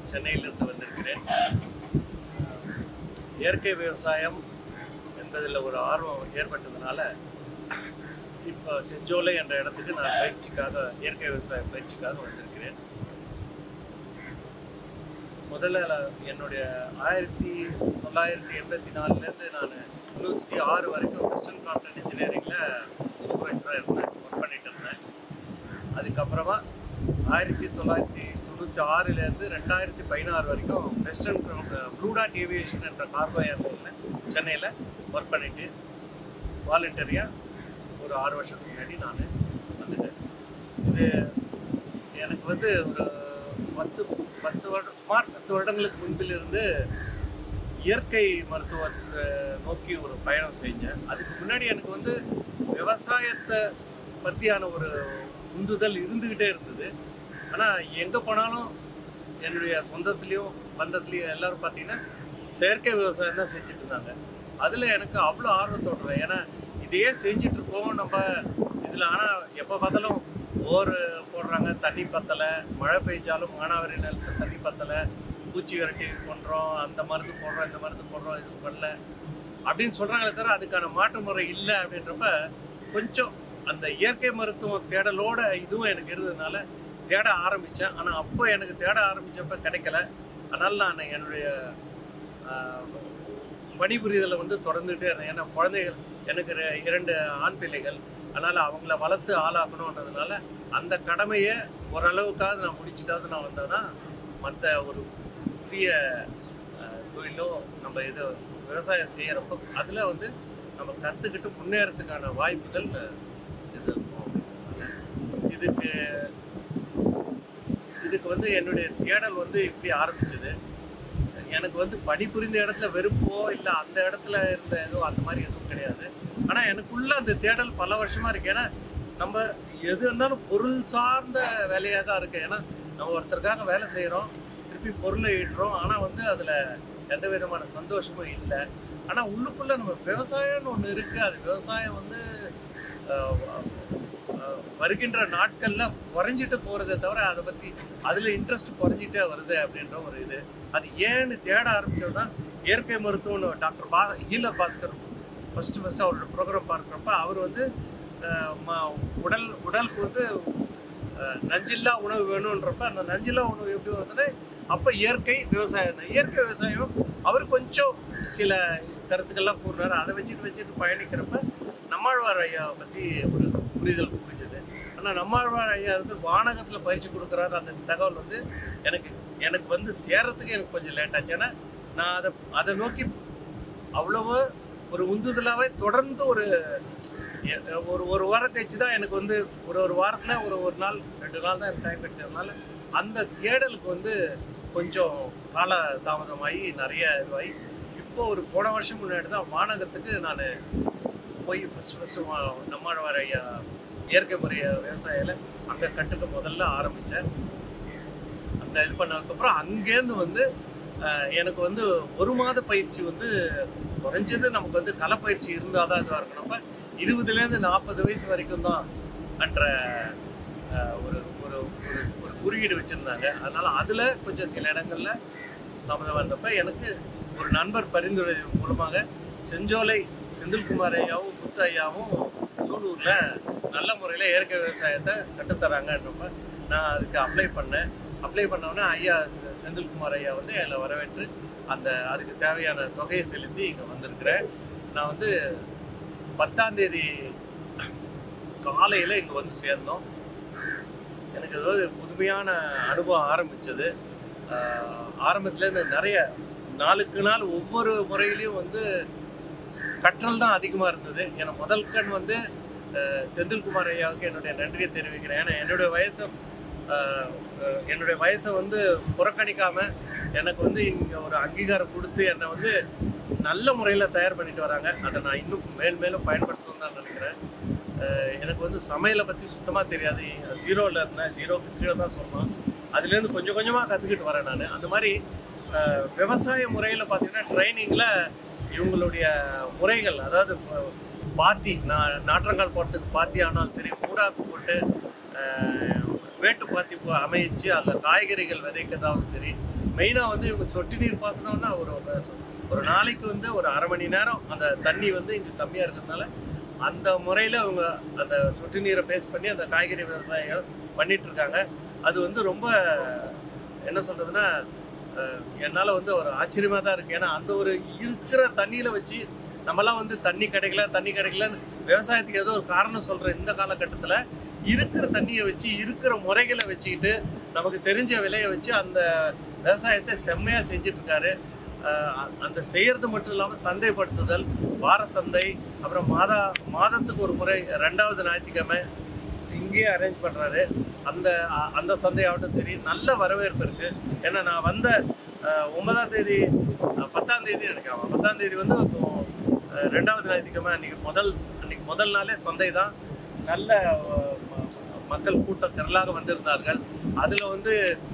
சென்னையிலிருந்து வந்திருக்கிறேன் இயற்கை விவசாயம் என்பதில் ஒரு ஆர்வம் ஏற்பட்டதுனால இப்போ செஞ்சோலை என்ற இடத்துக்கு நான் பயிற்சிக்காக இயற்கை விவசாய பயிற்சிக்காக வந்திருக்கிறேன் முதல்ல என்னுடைய ஆயிரத்தி தொள்ளாயிரத்தி எண்பத்தி நாலுலேருந்து நான் தொண்ணூற்றி ஆறு வரைக்கும் வெஸ்டர்ன் கான்ட்ரக்ட் இன்ஜினியரிங்கில் சூப்பர்வைசராக இருந்தேன் ஒர்க் பண்ணிட்டு இருந்தேன் அதுக்கப்புறமா ஆயிரத்தி தொள்ளாயிரத்தி தொண்ணூற்றி ஆறுலேருந்து ரெண்டாயிரத்தி பதினாறு வரைக்கும் வெஸ்டர்ன் ப்ளூ டாட் ஏவியேஷன் என்ற கார்கோ ஏர்லைனில் சென்னையில் ஒர்க் பண்ணிட்டு வாலண்டரியாக ஒரு ஆறு வருஷத்துக்கு முன்னாடி நான் வந்துட்டேன் இது எனக்கு வந்து ஒரு பத்து பத்து வருடம் சுமார் பத்து வருடங்களுக்கு முன்பிலிருந்து இயற்கை மருத்துவத்தை நோக்கி ஒரு பயணம் செஞ்சேன் அதுக்கு முன்னாடி எனக்கு வந்து விவசாயத்தை பற்றியான ஒரு உந்துதல் இருந்துக்கிட்டே இருந்தது ஆனால் எங்கே போனாலும் என்னுடைய சொந்தத்துலேயும் பந்தத்துலேயும் எல்லாரும் பார்த்தீங்கன்னா செயற்கை விவசாயம் தான் செஞ்சுட்டு இருந்தாங்க அதில் எனக்கு அவ்வளோ ஆர்வம் தோன்றுவேன் ஏன்னா இதையே செஞ்சுட்டு இருக்கோம் நம்ம இதில் ஆனால் எப்போ பார்த்தாலும் போர் போடுறாங்க தண்ணி பத்தலை மழை பெய்ஞ்சாலும் மானாவாரி நிலத்தில் தண்ணி பத்தலை பூச்சி விரட்டி பண்ணுறோம் அந்த மருந்து போடுறோம் இந்த மருந்து போடுறோம் இது பண்ணல அப்படின்னு சொல்கிறாங்களே தவிர அதுக்கான மாற்று முறை இல்லை அப்படின்றப்ப கொஞ்சம் அந்த இயற்கை மருத்துவம் தேடலோட இதுவும் எனக்கு இருந்ததுனால தேட ஆரம்பித்தேன் ஆனால் அப்போ எனக்கு தேட ஆரம்பித்தப்ப கிடைக்கல அதனால் நான் என்னுடைய ஆஹ், பணிபுரிதலை வந்து தொடர்ந்துகிட்டே இருந்தேன் ஏன்னா குழந்தைகள் எனக்கு ரெ- இரண்டு ஆண் பிள்ளைகள் அதனால் அவங்கள வளர்த்து ஆளாக்கணுன்றதுனால அந்த கடமையை ஓரளவுக்காவது நான் முடிச்சிட்டாவது நான் வந்தேன்னா மற்ற ஒரு புதிய அஹ், தொழிலோ நம்ம இது விவசாயம் செய்கிறப்போ அதில் வந்து நம்ம கற்றுக்கிட்டு முன்னேறதுக்கான வாய்ப்புகள் அஹ், இது இருக்கும் இதுக்கு இதுக்கு வந்து என்னுடைய தேடல் வந்து இப்படி ஆரம்பிச்சது எனக்கு வந்து பணிபுரிந்த இடத்துல வெறுப்போ இல்லை அந்த இடத்துல இருந்த ஏதோ அந்த மாதிரி எதுவும் கிடையாது ஆனால் எனக்குள்ள அந்த தேடல் பல வருஷமா இருக்கு ஏன்னா நம்ம எது இருந்தாலும் பொருள் சார்ந்த வேலையாக தான் இருக்கு ஏன்னா நம்ம ஒருத்தருக்காக வேலை செய்கிறோம் திருப்பி பொருளை ஈடுறோம் ஆனால் வந்து அதில் எந்த விதமான சந்தோஷமும் இல்லை ஆனால் உள்ளுக்குள்ள நம்ம விவசாயம்னு ஒன்று இருக்குது அது விவசாயம் வந்து அஹ், அஹ், வருகின்ற நாட்களில் குறைஞ்சிட்டு போகிறதே தவிர அதை பற்றி அதில் இன்ட்ரெஸ்ட் குறைஞ்சிட்டே வருது அப்படின்ற ஒரு இது அது ஏன்னு தேட ஆரம்பிச்சது தான் இயற்கை மருத்துவம்னு டாக்டர் பா ஹீலர் பாஸ்கர் ஃபஸ்ட்டு ஃபஸ்ட்டு அவரோட ப்ரோக்ராம் பார்க்குறப்ப அவர் வந்து அஹ், ம- உடல் உடலுக்கு வந்து அஹ், நஞ்சில்லா உணவு வேணுன்றப்ப அந்த நஞ்சில்லா உணவு எப்படி வந்தது அப்போ இயற்கை விவசாயம் தான் இயற்கை விவசாயம் அவர் கொஞ்சம் சில கருத்துக்கள்லாம் கூறினார் அதை வச்சுட்டு வச்சுட்டு பயணிக்கிறப்ப நம்மாழ்வார் ஐயா பற்றி ஒரு புரிதல் புரிஞ்சது ஆனால் நம்மாழ்வார் ஐயா வந்து வானகத்தில் பயிற்சி கொடுக்குறாரு அந்த தகவல் வந்து எனக்கு எனக்கு வந்து சேர்றதுக்கு எனக்கு கொஞ்சம் லேட் ஆச்சு ஏன்னா நான் அதை அதை நோக்கி அவ்வளவு ஒரு உந்துதலாகவே தொடர்ந்து ஒரு எ- ஒரு ஒரு வாரம் கழிச்சு தான் எனக்கு வந்து ஒரு ஒரு வாரத்தில் ஒரு ஒரு நாள் ரெண்டு நாள் தான் எனக்கு டைம் கிடைச்சதுனால அந்த தேடலுக்கு வந்து கொஞ்சம் கால தாமதமாகி நிறைய இதுவாகி இப்போ ஒரு போன வருஷம் முன்னாடி தான் வானகத்துக்கு நான் போய் ஃபஸ்ட் ஃபஸ்ட்டு நம்மாழ்வார் ஐயா இயற்கை முறைய விவசாயில அங்கே கட்டுக்க முதல்ல ஆரம்பித்தேன் அந்த இது பண்ணதுக்கப்புறம் அங்கேருந்து வந்து அஹ், எனக்கு வந்து ஒரு மாத பயிற்சி வந்து குறைஞ்சது நமக்கு வந்து களப்பயிற்சி இருந்தால் தான் இதுவாக இருக்கணும் அப்போ இருபதுலேருந்து நாற்பது வயசு வரைக்கும் தான் என்ற அஹ், ஒரு ஒரு ஒரு ஒரு குறியீடு வச்சுருந்தாங்க அதனால் அதில் கொஞ்சம் சில இடங்களில் சம்மதம் வந்தப்ப எனக்கு ஒரு நண்பர் பரிந்துரை மூலமாக செஞ்சோலை செந்தில்குமார் ஐயாவும் முத்து ஐயாவும் சூலூரில் நல்ல முறையில் இயற்கை விவசாயத்தை கற்றுத்தராங்கன்றப்ப நான் அதுக்கு அப்ளை பண்ணேன் அப்ளை பண்ணோன்னே ஐயா செந்தில்குமார் ஐயா வந்து என்னை வரவேற்று அந்த அதுக்கு தேவையான தொகையை செலுத்தி இங்கே வந்திருக்கிறேன் நான் வந்து பத்தாம் தேதி காலையில் இங்கே வந்து சேர்ந்தோம் எனக்கு ஏதாவது புதுமையான அனுபவம் ஆரம்பிச்சது ஆஹ் ஆரம்பத்துலேருந்து நிறைய நாளுக்கு நாள் ஒவ்வொரு முறையிலையும் வந்து கற்றல் தான் அதிகமாக இருந்தது ஏன்னா முதல் கண் வந்து அஹ், செந்தில்குமார் ஐயாவுக்கு என்னுடைய நன்றியை தெரிவிக்கிறேன் ஏன்னா என்னுடைய வயசை அஹ், அஹ், என்னுடைய வயசை வந்து புறக்கணிக்காம எனக்கு வந்து இங்கே ஒரு அங்கீகாரம் கொடுத்து என்னை வந்து நல்ல முறையில் தயார் பண்ணிட்டு வராங்க அதை நான் இன்னும் மேல் மேலும் பயன்படுத்தணும்னு தான் நினைக்கிறேன் அஹ், எனக்கு வந்து சமையலை பற்றி சுத்தமாக தெரியாது ஜீரோவில் இருந்தேன் ஜீரோக்கு கீழே தான் சொன்னோம் அதுலேருந்து கொஞ்சம் கொஞ்சமாக கற்றுக்கிட்டு வரேன் நான் அந்த மாதிரி அஹ், விவசாய முறையில் பார்த்தீங்கன்னா ட்ரைனிங்கில் இவங்களுடைய முறைகள் அதாவது ப- பாத்தி நான் நாற்றங்கால் போடுறதுக்கு பாத்தி ஆனாலும் சரி பூடாக்கு போட்டு அஹ், வேட்டு பாத்தி போ- அமைச்சு அதில் காய்கறிகள் விதைக்கிறதாவும் சரி மெயினாக வந்து இவங்க சொட்டு நீர் பாசனம்னா ஒரு ஒரு நாளைக்கு வந்து ஒரு அரை மணி நேரம் அந்த தண்ணி வந்து இங்கே கம்மியாக இருக்கிறதுனால அந்த முறையில் அவங்க அந்த சொட்டு நீரை பேஸ் பண்ணி அந்த காய்கறி விவசாயிகள் பண்ணிட்டு இருக்காங்க அது வந்து ரொம்ப என்ன சொல்றதுன்னா அஹ், என்னால வந்து ஒரு ஆச்சரியமா தான் இருக்கு ஏன்னா அந்த ஒரு இருக்கிற தண்ணியில வச்சு நம்மலாம் வந்து தண்ணி கிடைக்கல தண்ணி கிடைக்கலன்னு விவசாயத்துக்கு ஏதோ ஒரு காரணம் சொல்ற இந்த காலகட்டத்துல இருக்கிற தண்ணியை வச்சு இருக்கிற முறைகளை வச்சுக்கிட்டு நமக்கு தெரிஞ்ச விலையை வச்சு அந்த விவசாயத்தை செம்மையா செஞ்சுட்டு இருக்காரு அஹ், அ- அந்த செய்யறது மட்டும் இல்லாம சந்தைப்படுத்துதல் வார சந்தை அப்புறம் மாதா மாதத்துக்கு ஒரு முறை ரெண்டாவது ஞாயிற்றுக்கிழமை இங்கேயே அரேஞ்ச் பண்றாரு அந்த அ- அந்த சந்தையாகட்டும் சரி நல்ல வரவேற்பு இருக்கு ஏன்னா நான் வந்த அஹ், ஒன்பதாம் தேதி அஹ், பத்தாம் தேதி எனக்கு ஆமா, பத்தாம் தேதி வந்து இப்போ, அஹ், ரெண்டாவது ஞாயிற்றுக்கிழமை அன்னைக்கு முதல் அன்னைக்கு முதல் நாளே சந்தை தான் நல்ல அஹ், ம- மக்கள் கூட்டம் திரளாக வந்திருந்தார்கள் அதுல வந்து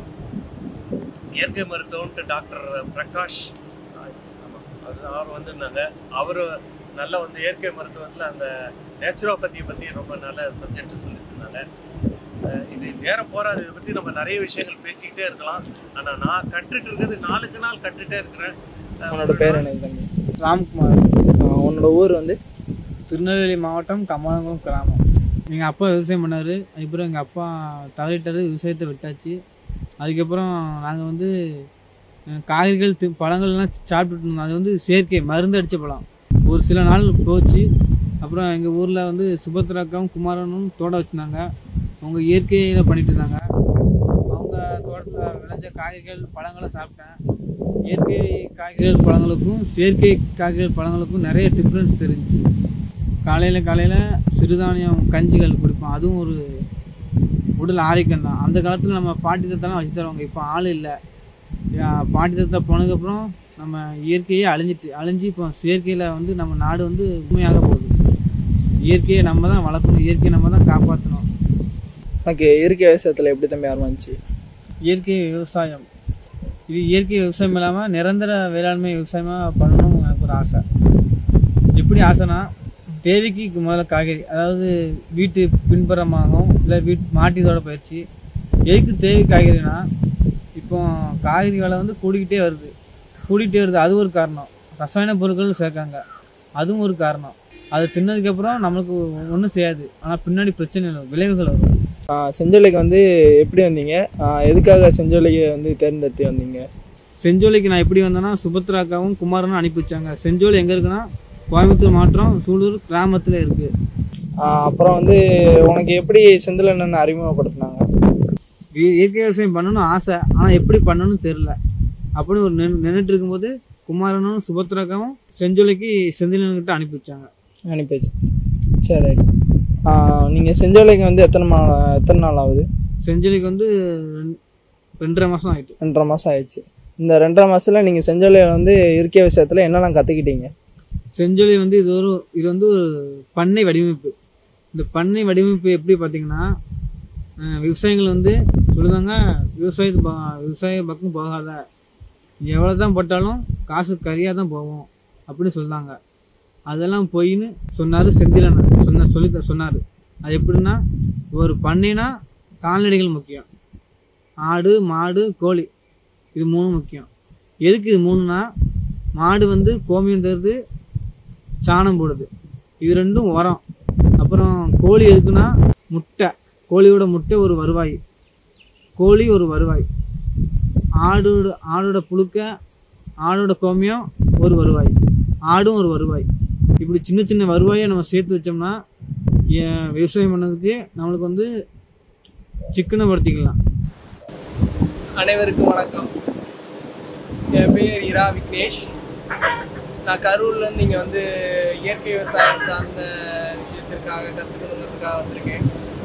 இயற்கை மருத்துவம்ட்டு டாக்டர் பிரகாஷ் ஆமா, அது அவர் வந்திருந்தாங்க அவர் நல்லா வந்து இயற்கை மருத்துவத்தில் அந்த நேச்சுரோபதியை பற்றி ரொம்ப நல்ல சப்ஜெக்ட் சொல்லிட்டு இருந்தாங்க அஹ் இது நேரம் போறாது இதை பற்றி நம்ம நிறைய விஷயங்கள் பேசிக்கிட்டே இருக்கலாம் ஆனால் நான் கற்றுட்டு இருக்கிறது நாளுக்கு நாள் கற்றுட்டே இருக்கிறேன் அஹ் உன்னோட பேர் என்ன தம்பி ராம்குமார் ஆ, உன்னோட ஊர் வந்து திருநெல்வேலி மாவட்டம் கமலங்குளம் கிராமம் எங்கள் அப்பா விவசாயம் பண்ணார் அதுக்கப்புறம் எங்கள் அப்பா தவறிட்டாரு விவசாயத்தை விட்டாச்சு அதுக்கப்புறம் நாங்கள் வந்து அஹ், காய்கறிகள் தி- பழங்கள்லாம் சாப்பிட்டுட்டு இருந்தோம் அது வந்து செயற்கை மருந்து அடித்த பழம் ஒரு சில நாள் போச்சு அப்புறம் எங்கள் ஊரில் வந்து சுபத்ராக்காவும் குமாரனும் தோட்டம் வச்சுருந்தாங்க அவங்க இயற்கையில் பண்ணிட்டு இருந்தாங்க அவங்க தோட்டத்தில் விளைஞ்ச காய்கறிகள் பழங்களை சாப்பிட்டேன் இயற்கை காய்கறிகள் பழங்களுக்கும் செயற்கை காய்கறிகள் பழங்களுக்கும் நிறைய டிஃப்ரென்ஸ் தெரிஞ்சுச்சு காலையில் காலையில் சிறுதானியம் கஞ்சிகள் குடிப்போம் அதுவும் ஒரு உடல் ஆரோக்கியம் தான் அந்த காலத்தில் நம்ம பாட்டி தத்தெல்லாம் வச்சு தருவாங்க இப்போ ஆள் இல்லை பாட்டி தத்தை போனதுக்கப்புறம் நம்ம இயற்கையே அழிஞ்சிட்டு அழிஞ்சு இப்போ செயற்கையில் வந்து நம்ம நாடு வந்து உண்மையாக போகுது இயற்கையை நம்ம தான் வளர்க்கணும் இயற்கையை நம்ம தான் காப்பாற்றணும் உனக்கு இயற்கை விவசாயத்தில் எப்படி தம்பி ஆரம்பிச்சு இயற்கை விவசாயம் இது இயற்கை விவசாயம் இல்லாமல் நிரந்தர வேளாண்மை விவசாயமாக பண்ணணும்னு எனக்கு ஒரு ஆசை எப்படி ஆசைனா தேவைக்கு முதல்ல காய்கறி அதாவது வீட்டு பின்புறமாகவும் இல்லை வீட் மாட்டியதோட பயிற்சி எதுக்கு தேவை காய்கறினா இப்போ காய்கறி விலை வந்து கூடிக்கிட்டே வருது கூடிக்கிட்டே வருது அது ஒரு காரணம் ரசாயன பொருட்கள் சேர்க்காங்க அதுவும் ஒரு காரணம் அது தின்னதுக்கப்புறம் நம்மளுக்கு ஒன்றும் செய்யாது ஆனால் பின்னாடி பிரச்சனை இல்லை விளைவுகள் வரும் ஆ, செஞ்சோலைக்கு வந்து எப்படி வந்தீங்க ஆ, எதுக்காக செஞ்சோலைக்கு வந்து தேர்ந்தெடுத்து வந்தீங்க செஞ்சோலைக்கு நான் எப்படி வந்தேன்னா சுபத்ராக்காவும் குமாரனும் அனுப்பி வச்சாங்க செஞ்சோலை எங்கே இருக்குன்னா கோயம்புத்தூர் மாவட்டம் சூலூர் கிராமத்தில் இருக்குது ஆ, அப்புறம் வந்து உனக்கு எப்படி செந்தில் அண்ணன் அறிமுகப்படுத்தினாங்க இயற்கை விவசாயம் பண்ணணும்னு ஆசை ஆனால் எப்படி பண்ணணும்னு தெரில அப்படின்னு ஒரு நின்று நின்றுட்டு இருக்கும்போது குமாரனும் சுபத்ராக்காவும் செஞ்சோலைக்கு செந்திலன்கிட்ட அனுப்பி வச்சாங்க அனுப்பிச்சு சரி ரைட் நீங்கள் செஞ்சோலைக்கு வந்து எத்தனை நாள் எத்தனை நாள் ஆகுது செஞ்சோலைக்கு வந்து ரெண்டு- ரெண்டரை மாதம் ஆயிட்டு ரெண்டரை மாதம் ஆயிடுச்சு இந்த ரெண்டரை மாதத்தில் நீங்கள் செஞ்சோலையில் வந்து இயற்கை விவசாயத்தில் என்னெல்லாம் கற்றுக்கிட்டீங்க செஞ்சொலி வந்து இது ஒரு இது வந்து ஒரு பண்ணை வடிவமைப்பு இந்த பண்ணை வடிவமைப்பு எப்படி பார்த்தீங்கன்னா அஹ், விவசாயிகள் வந்து சொல்லுதாங்க விவசாயத்து ப- விவசாய பக்கம் போகாத நீ எவ்வளோ தான் போட்டாலும் காசு கரியாக தான் போகும் அப்படின்னு சொல்லுதாங்க அதெல்லாம் பொய்ன்னு சொன்னார் செந்திலன் சொன்ன சொல்லி த- சொன்னார் அது எப்படின்னா ஒரு பண்ணைனா கால்நடைகள் முக்கியம் ஆடு மாடு கோழி இது மூணு முக்கியம் எதுக்கு இது மூணுனா மாடு வந்து கோமியம் தருது சாணம் போடுது இது ரெண்டும் உரம் அப்புறம் கோழி எதுக்குன்னா முட்டை கோழியோட முட்டை ஒரு வருவாய் கோழி ஒரு வருவாய் ஆடோட ஆடோட புழுக்க ஆடோட கோமியம் ஒரு வருவாய் ஆடும் ஒரு வருவாய் இப்படி சின்ன சின்ன வருவாயை நம்ம சேர்த்து வச்சோம்னா ஏ- விவசாயம் பண்ணதுக்கு நம்மளுக்கு வந்து சிக்கனப்படுத்திக்கலாம் அனைவருக்கும் வணக்கம் என் பேர் இரா விக்னேஷ் நான் கரூர்லேருந்து இங்கே வந்து இயற்கை விவசாயம் சார்ந்த விஷயத்திற்காக கற்றுக்கணுங்கிறதுக்காக வந்திருக்கேன்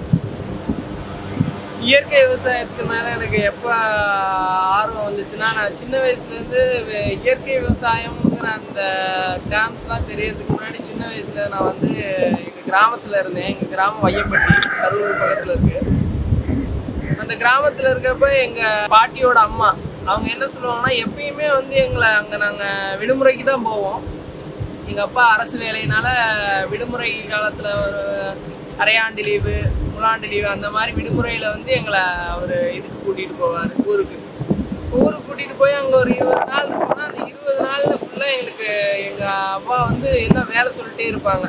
இயற்கை விவசாயத்துக்கு மேலே எனக்கு எப்போ ஆர்வம் வந்துச்சுன்னா நான் சின்ன வயசுலேருந்து இயற்கை விவசாயம்ங்கிற அந்த டேம்ஸ்லாம் தெரியறதுக்கு முன்னாடி சின்ன வயசில் நான் வந்து எங்கள் கிராமத்தில் இருந்தேன் எங்கள் கிராமம் வையப்பட்டி கரூர் பக்கத்தில் இருக்குது அந்த கிராமத்துல இருக்கப்ப எங்க பாட்டியோட அம்மா அவங்க என்ன சொல்லுவாங்கன்னா எப்பயுமே வந்து எங்களை அங்க நாங்க விடுமுறைக்கு தான் போவோம் எங்க அப்பா அரசு வேலையினால விடுமுறை காலத்துல ஒரு அரையாண்டு லீவு முழாண்டு லீவு அந்த மாதிரி விடுமுறையில வந்து எங்களை அவர் இதுக்கு கூட்டிட்டு போவார் ஊருக்கு ஊருக்கு கூட்டிட்டு போய் அங்க ஒரு இருபது நாள் இருக்கோம்னா அந்த இருபது நாள்ல ஃபுல்லா எங்களுக்கு எங்க அப்பா வந்து என்ன வேலை சொல்லிட்டே இருப்பாங்க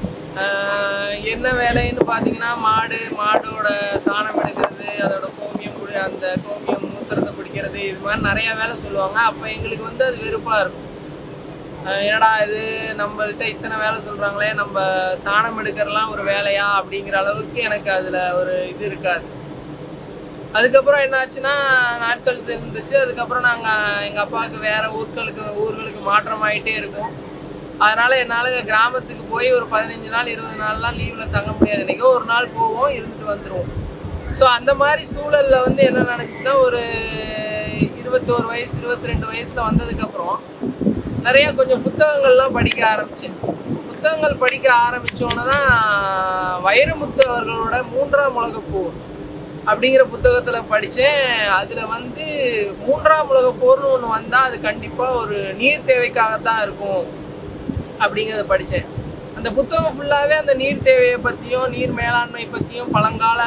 ஆஹ் என்ன வேலைன்னு பார்த்தீங்கன்னா மாடு மாடோட சாணம் எடுக்கிறது அதோட கோமியம் புடி அந்த கோமியம் மூத்திரத்தை பிடிக்கிறது இது மாதிரி நிறைய வேலை சொல்லுவாங்க அப்போ எங்களுக்கு வந்து அது வெறுப்பாக இருக்கும் ஆஹ் என்னடா இது நம்மள்ட்ட இத்தனை வேலை சொல்கிறாங்களே நம்ம சாணம் எடுக்கிறலாம் ஒரு வேலையா அப்படிங்கிற அளவுக்கு எனக்கு அதில் ஒரு இது இருக்காது அதுக்கப்புறம் என்னாச்சுன்னா நாட்கள் சேர்ந்துச்சு அதுக்கப்புறம் நாங்கள் எங்கள் அப்பாவுக்கு வேற ஊர்களுக்கு ஊர்களுக்கு மாற்றம் ஆயிட்டே இருக்கும் அதனால என்னால் கிராமத்துக்கு போய் ஒரு பதினஞ்சு நாள் இருபது நாள்லாம் லீவில் தங்க முடியாது என்னைக்கோ ஒரு நாள் போவோம் இருந்துட்டு வந்துடுவோம் ஸோ அந்த மாதிரி சூழலில் வந்து என்ன நினச்சுன்னா ஒரு இருபத்தோரு வயசு இருபத்தி ரெண்டு வயசில் வந்ததுக்கப்புறம் நிறைய கொஞ்சம் புத்தகங்கள்லாம் படிக்க ஆரம்பித்தேன் புத்தகங்கள் படிக்க ஆரம்பித்தோன்னே தான் வைரமுத்து அவர்களோட மூன்றாம் உலகப் போர் அப்படிங்கிற புத்தகத்தில் படித்தேன் அதில் வந்து மூன்றாம் உலகப் போர்னு ஒன்று வந்தால் அது கண்டிப்பாக ஒரு நீர் தேவைக்காகத்தான் இருக்கும் அப்படிங்கிறத படித்தேன் அந்த புத்தகம் ஃபுல்லாகவே அந்த நீர் தேவையை பற்றியும் நீர் மேலாண்மை பற்றியும் பழங்கால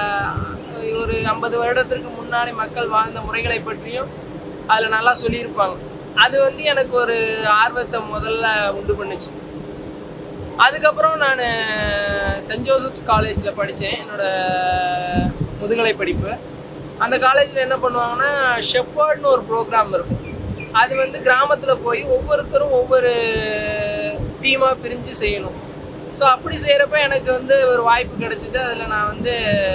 ஒரு ஐம்பது வருடத்திற்கு முன்னாடி மக்கள் வாழ்ந்த முறைகளை பற்றியும் அதில் நல்லா சொல்லியிருப்பாங்க அது வந்து எனக்கு ஒரு ஆர்வத்தை முதல்ல உண்டு பண்ணுச்சு அதுக்கப்புறம் நான் சென்ட் ஜோசப்ஸ் காலேஜில் படித்தேன் என்னோட முதுகலை படிப்பு அந்த காலேஜில் என்ன பண்ணுவாங்கன்னா ஷெப்பர்ட்னு ஒரு ப்ரோக்ராம் இருக்கும் அது வந்து கிராமத்தில் போய் ஒவ்வொருத்தரும் ஒவ்வொரு டீமாக பிரிஞ்சு செய்யணும் ஸோ அப்படி செய்கிறப்ப எனக்கு வந்து ஒரு வாய்ப்பு கிடைச்சிது அதில் நான் வந்து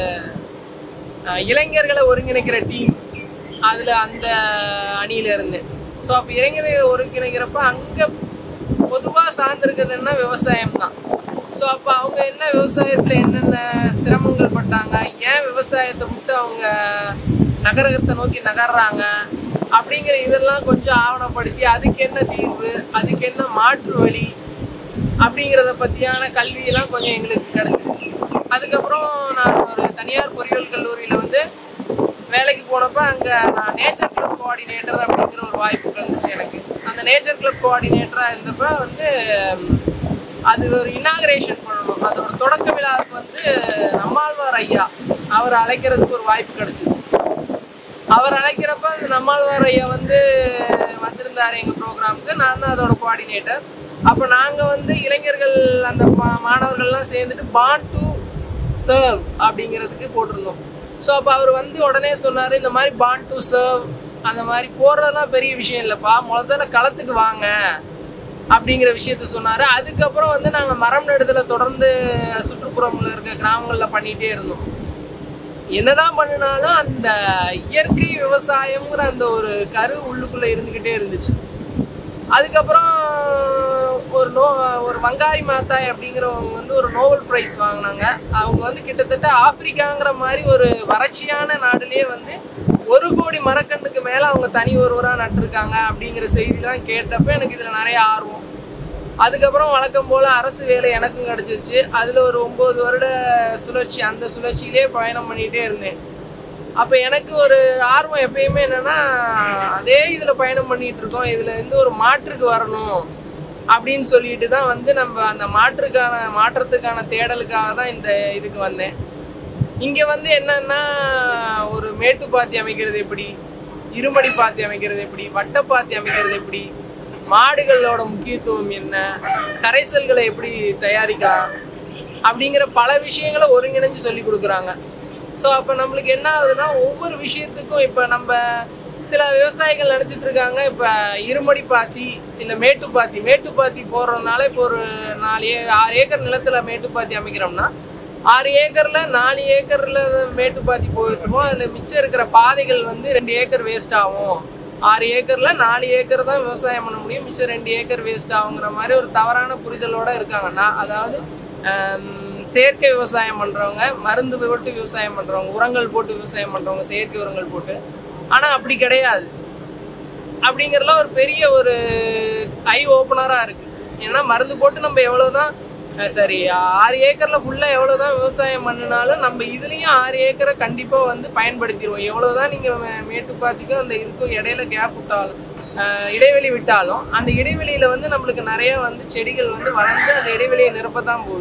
அஹ், இளைஞர்களை ஒருங்கிணைக்கிற டீம் அதில் அந்த அணியில் இருந்தேன் ஸோ அப்போ இளைஞர்களை ஒருங்கிணைக்கிறப்ப அங்கே பொதுவாக சார்ந்திருக்கிறது என்ன விவசாயம் தான் ஸோ அப்போ அவங்க என்ன விவசாயத்தில் என்னென்ன சிரமங்கள் பட்டாங்க ஏன் விவசாயத்தை விட்டு அவங்க நகரகத்தை நோக்கி நகர்றாங்க அப்படிங்கிற இதெல்லாம் கொஞ்சம் ஆவணப்படுத்தி அதுக்கு என்ன தீர்வு அதுக்கு என்ன மாற்று வழி அப்படிங்கிறத பற்றியான கல்வியெல்லாம் கொஞ்சம் எங்களுக்கு கிடச்சிது அதுக்கப்புறம் நான் ஒரு தனியார் பொறியியல் கல்லூரியில் வந்து வேலைக்கு போனப்ப அங்கே நான் நேச்சர் கிளப் கோஆர்டினேட்டர் அப்படிங்கிற ஒரு வாய்ப்பு கிடைச்சிச்சு எனக்கு அந்த நேச்சர் கிளப் கோஆர்டினேட்டராக இருந்தப்ப வந்து ம், அது ஒரு இனாகரேஷன் பண்ணணும் அதோட தொடக்க விழாவுக்கு வந்து நம்மாழ்வார் ஐயா அவர் அழைக்கிறதுக்கு ஒரு வாய்ப்பு கிடைச்சிது அவர் அழைக்கிறப்ப அந்த நம்மாழ்வார் ஐயா வந்து வந்திருந்தார் எங்கள் ப்ரோக்ராமுக்கு நான் தான் அதோட கோஆர்டினேட்டர் அப்போ நாங்கள் வந்து இளைஞர்கள் அந்த மா- மாணவர்கள்லாம் சேர்ந்துட்டு பாண்ட் டு சர்வ் அப்படிங்கிறதுக்கு போட்டிருந்தோம் ஸோ அப்போ அவர் வந்து உடனே சொன்னார் இந்த மாதிரி பாண்ட் டு சர்வ் அந்த மாதிரி போடுறதெல்லாம் பெரிய விஷயம் இல்லைப்பா முதல்ல களத்துக்கு வாங்க அப்படிங்கிற விஷயத்த சொன்னார் அதுக்கப்புறம் வந்து நாங்கள் மரம் நடுதலை தொடர்ந்து சுற்றுப்புறங்களில் இருக்க கிராமங்களில் பண்ணிகிட்டே இருந்தோம் என்னதான் பண்ணினாலும் அந்த இயற்கை விவசாயம்ங்கிற அந்த ஒரு கரு உள்ளுக்குள்ள இருந்துகிட்டே இருந்துச்சு அதுக்கப்புறம் ஒரு நோ ஒரு வங்காரி மாத்தாய் அப்படிங்கிறவங்க வந்து ஒரு நோபல் பிரைஸ் வாங்கினாங்க அவங்க வந்து கிட்டத்தட்ட ஆப்பிரிக்காங்கிற மாதிரி ஒரு வறட்சியான நாடுலயே வந்து ஒரு கோடி மரக்கன்றுக்கு மேல அவங்க தனி ஒருவரா நட்டிருக்காங்க அப்படிங்கிற செய்திலாம் கேட்டப்ப எனக்கு இதுல நிறைய ஆர்வம் அதுக்கப்புறம் வழக்கம் போல அரசு வேலை எனக்கும் கிடைச்சிருச்சு அதுல ஒரு ஒன்பது வருட சுழற்சி அந்த சுழற்சியிலே பயணம் பண்ணிட்டே இருந்தேன் அப்ப எனக்கு ஒரு ஆர்வம் எப்பயுமே என்னன்னா அதே இதுல பயணம் பண்ணிட்டு இருக்கோம் இதுல இருந்து ஒரு மாற்றுக்கு வரணும் அப்படின்னு சொல்லிட்டு தான் வந்து நம்ம அந்த மாற்றுக்கான மாற்றத்துக்கான தேடலுக்காக தான் இந்த இதுக்கு வந்தேன் இங்க வந்து என்னன்னா ஒரு மேட்டுப்பாத்தி அமைக்கிறது எப்படி இருமடி பாத்தி அமைக்கிறது எப்படி வட்டப்பாத்தி அமைக்கிறது எப்படி மாடுகளோட முக்கியத்துவம் என்ன கரைசல்களை எப்படி தயாரிக்கலாம் அப்படிங்கிற பல விஷயங்களை ஒருங்கிணைஞ்சு சொல்லி கொடுக்குறாங்க ஸோ அப்போ நம்மளுக்கு என்ன ஆகுதுன்னா ஒவ்வொரு விஷயத்துக்கும் இப்போ நம்ம சில விவசாயிகள் நினச்சிட்டு இருக்காங்க இப்போ இருமடி பாத்தி இல்லை மேட்டுப்பாத்தி மேட்டுப்பாத்தி போடுறதுனால இப்போ ஒரு நாலு ஏ ஆறு ஏக்கர் நிலத்தில் மேட்டுப்பாத்தி அமைக்கிறோம்னா ஆறு ஏக்கர்ல நாலு ஏக்கர்ல மேட்டுப்பாத்தி போயிருக்கோம் அதுல மிச்சம் இருக்கிற பாதைகள் வந்து ரெண்டு ஏக்கர் வேஸ்ட் ஆகும் ஆறு ஏக்கர்ல நாலு ஏக்கர் தான் விவசாயம் பண்ண முடியும் மிச்சம் ரெண்டு ஏக்கர் வேஸ்ட் ஆகுங்கிற மாதிரி ஒரு தவறான புரிதலோட இருக்காங்க நான் அதாவது ஆம், செயற்கை விவசாயம் பண்றவங்க மருந்து போட்டு விவசாயம் பண்றவங்க உரங்கள் போட்டு விவசாயம் பண்றவங்க செயற்கை உரங்கள் போட்டு ஆனா அப்படி கிடையாது அப்படிங்கிறதுல ஒரு பெரிய ஒரு ஐ ஓப்பனரா இருக்கு ஏன்னா மருந்து போட்டு நம்ம எவ்வளவுதான் அஹ் சரி ஆறு ஏக்கர்ல ஃபுல்லா எவ்வளவுதான் விவசாயம் பண்ணினாலும் நம்ம இதுலயும் ஆறு ஏக்கரை கண்டிப்பா வந்து பயன்படுத்திடுவோம் எவ்வளவுதான் நீங்க மே- மேட்டுப்பாத்திக்கும் அந்த இதுக்கும் இடையில கேப் விட்டாலும் அஹ் இடைவெளி விட்டாலும் அந்த இடைவெளியில வந்து நம்மளுக்கு நிறைய வந்து செடிகள் வந்து வளர்ந்து அந்த இடைவெளியை நிரப்பத்தான் போகுது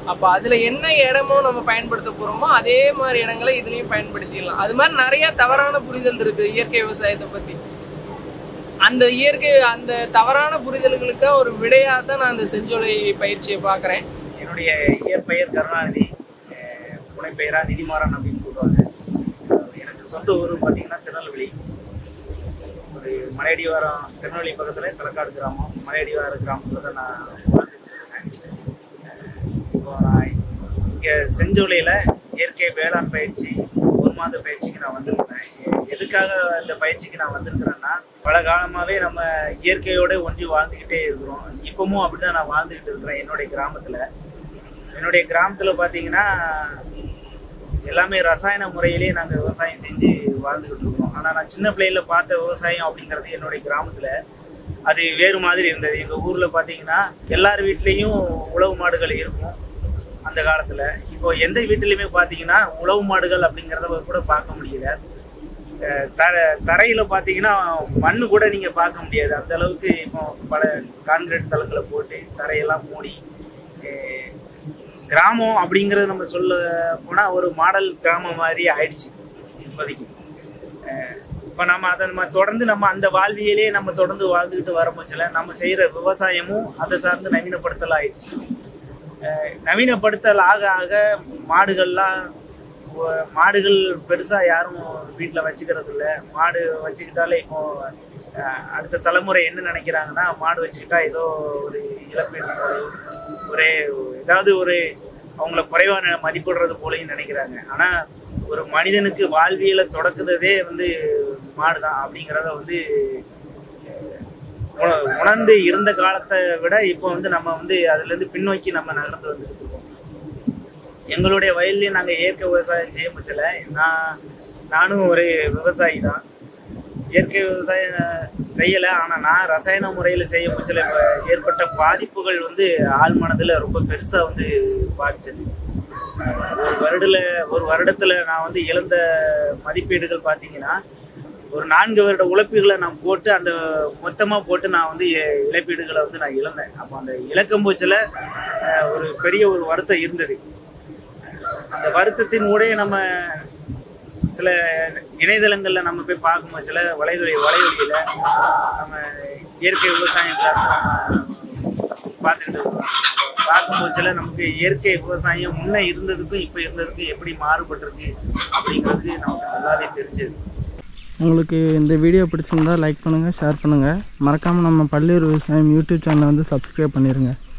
அப்போ அதில் என்ன இடமோ நம்ம பயன்படுத்த போகிறோமோ அதே மாதிரி இடங்களை இதுலேயும் பயன்படுத்திடலாம் அது மாதிரி நிறைய தவறான புரிதல் இருக்குது இயற்கை விவசாயத்தை பற்றி அந்த இயற்கை அந்த தவறான புரிதல்களுக்கு ஒரு விடையாக தான் நான் அந்த செஞ்சோலை பயிற்சியை பார்க்குறேன் என்னுடைய இயற்பெயர் கருணாநிதி அஹ் புனைப்பெயரா நிதிமாறன் அப்படின்னு கூப்பிடுவாங்க அஹ் எனக்கு சொந்த ஊர் பார்த்தீங்கன்னா திருநெல்வேலி ஒரு மலையடிவாரம் திருநெல்வேலி பக்கத்தில் களக்காடு கிராமம் மலையடிவார கிராமத்தில் தான் நான் வாழ்ந்துட்டு இருக்கேன் அஹ் இப்போ நான் இங்கே செஞ்சோலையில் இயற்கை வேளாண் பயிற்சி ஒரு மாத பயிற்சிக்கு நான் வந்திருக்கிறேன் எ- எதுக்காக இந்த பயிற்சிக்கு நான் வந்திருக்கிறேன்னா பல காலமாகவே நம்ம இயற்கையோட ஒன்றி வாழ்ந்துக்கிட்டே இருக்கிறோம் இப்பவும் அப்படிதான் நான் வாழ்ந்துக்கிட்டு இருக்கிறேன் என்னுடைய கிராமத்தில் என்னுடைய கிராமத்தில் பார்த்தீங்கன்னா எல்லாமே ரசாயன முறையிலேயே நாங்கள் விவசாயம் செஞ்சு வாழ்ந்துக்கிட்டு இருக்கோம் ஆனால் நான் சின்ன பிள்ளையில பார்த்த விவசாயம் அப்படிங்கிறது என்னுடைய கிராமத்தில் அது வேறு மாதிரி இருந்தது எங்கள் ஊரில் பார்த்தீங்கன்னா எல்லார் வீட்லேயும் உழவு மாடுகள் இருக்கும் அந்த காலத்தில் இப்போ எந்த வீட்டிலையுமே பார்த்தீங்கன்னா உழவு மாடுகள் அப்படிங்கிறத கூட பார்க்க முடியல அஹ் தர தரையில் பார்த்தீங்கன்னா மண்ணு கூட நீங்கள் பார்க்க முடியாது அந்த அளவுக்கு இப்போ பல கான்கிரீட் தளங்களை போட்டு தரையெல்லாம் மூடி அஹ் கிராமம் அப்படிங்கிறது நம்ம சொல்ல போனால் ஒரு மாடல் கிராமம் மாதிரி ஆயிடுச்சு இப்போதைக்கு அஹ் இப்போ நம்ம அதை நம்ம தொடர்ந்து நம்ம அந்த வாழ்வியலே நம்ம தொடர்ந்து வாழ்ந்துக்கிட்டு வர பட்சத்தில் நம்ம செய்கிற விவசாயமும் அதை சார்ந்து நவீனப்படுத்தல் ஆயிடுச்சு அஹ் நவீனப்படுத்தல் ஆக ஆக மாடுகள்லாம் ஒ- மாடுகள் பெருசாக யாரும் வீட்டில் வச்சுக்கிறது இல்லை மாடு வச்சுக்கிட்டாலே இப்போ அஹ், அடுத்த தலைமுறை என்ன நினைக்கிறாங்கன்னா மாடு வச்சுக்கிட்டா ஏதோ ஒரு இழப்பீடு போலையும் ஒரு ஏதாவது ஒரு அவங்கள குறைவான மதிப்பிடுறது போலையும் நினைக்கிறாங்க ஆனால் ஒரு மனிதனுக்கு வாழ்வியலை தொடக்குறதே வந்து மாடு தான் அப்படிங்கிறத வந்து உண- உணர்ந்து இருந்த காலத்தை விட இப்போ வந்து நம்ம வந்து அதுலேருந்து பின்னோக்கி நம்ம நகர்ந்து வந்துட்டு இருக்கோம் எங்களுடைய வயல்லையும் நாங்கள் இயற்கை விவசாயம் செய்ய முடியல நான் நானும் ஒரு விவசாயி தான் இயற்கை விவசாயம் செய்யலை ஆனால் நான் ரசாயன முறையில் செய்ய முடியல இப்போ ஏற்பட்ட பாதிப்புகள் வந்து ஆள் மனதில் ரொம்ப பெருசாக வந்து பாதிச்சது ஒரு வருடல ஒரு வருடத்தில் நான் வந்து இழந்த மதிப்பீடுகள் பார்த்தீங்கன்னா ஒரு நான்கு வருட உழைப்புகளை நான் போட்டு அந்த மொத்தமாக போட்டு நான் வந்து இ- இழப்பீடுகளை வந்து நான் இழந்தேன் அப்போ அந்த இழக்கும் போச்சில் ஒரு பெரிய ஒரு வருத்தம் இருந்தது அந்த வருத்தத்தின் ஊடே நம்ம சில இணையதளங்களில் நம்ம போய் பார்க்கும் பட்சத்தில் வலைவலி வலைவலியில் நம்ம இயற்கை விவசாயம் சார்ந்து நம்ம பார்த்துக்கிட்டு இருக்கோம் பார்க்கும் பட்சத்தில் நமக்கு இயற்கை விவசாயம் முன்ன இருந்ததுக்கும் இப்போ இருந்ததுக்கும் எப்படி மாறுபட்டிருக்கு அப்படிங்கிறது நமக்கு நல்லாவே தெரிஞ்சது உங்களுக்கு இந்த வீடியோ பிடிச்சிருந்தா லைக் பண்ணுங்கள் ஷேர் பண்ணுங்கள் மறக்காமல் நம்ம பள்ளியூர் விவசாயம் யூடியூப் சேனலை வந்து சப்ஸ்கிரைப் பண்ணிடுங்க